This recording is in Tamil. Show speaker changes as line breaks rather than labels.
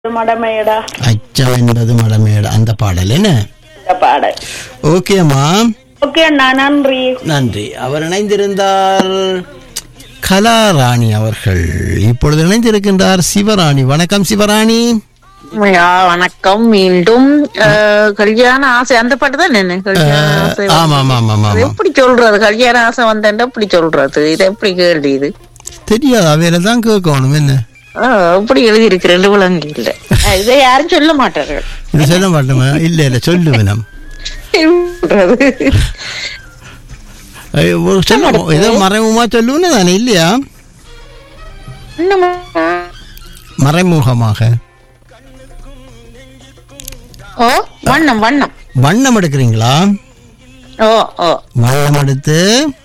மடமையடா
அச்சம் என்பது மடமேடு அந்த பாடல் என்ன
இந்த பாடல்
ஓகே அம்மா
ஓகே அண்ணா நன்றி
நன்றி அவர் இணைந்திருந்தார் கலாராணி அவர்கள் இப்பொழுது இணைந்திருக்கின்றார் சிவராணி வணக்கம் சிவராணி
ஐயா, வணக்கம் மீண்டும் அஹ், கல்யாண ஆசை அந்த பாட்டு தான் என்ன கல்யாண ஆசை
அஹ், ஆமா ஆமா ஆமா
அது
ஆமா
எப்படி சொல்றது கல்யாண ஆசை வந்தேன் எப்படி சொல்றது இது எப்படி கேள்வி இது
தெரியாது அவையில தான் கேட்கணும் என்ன
ஆஹ், எப்படி எழுதி இருக்கு ரெண்டு விலங்கு இல்ல அஹ், இதை யாரும் சொல்ல மாட்டார்கள்
இது சொல்ல மாட்டோமா இல்ல இல்ல சொல்லுவேன் நம்.
சொல்றது.
ஐயோ, ஒரு சொல்ல ஏதோ மறைமுகமா சொல்லுவேன்னு தானே இல்லையா
இன்னுமா?
மறைமுகமாக
ஓ வண்ணம் வண்ணம்
வண்ணம் எடுக்கிறீங்களா
ஓ ஓ
வண்ணம் எடுத்து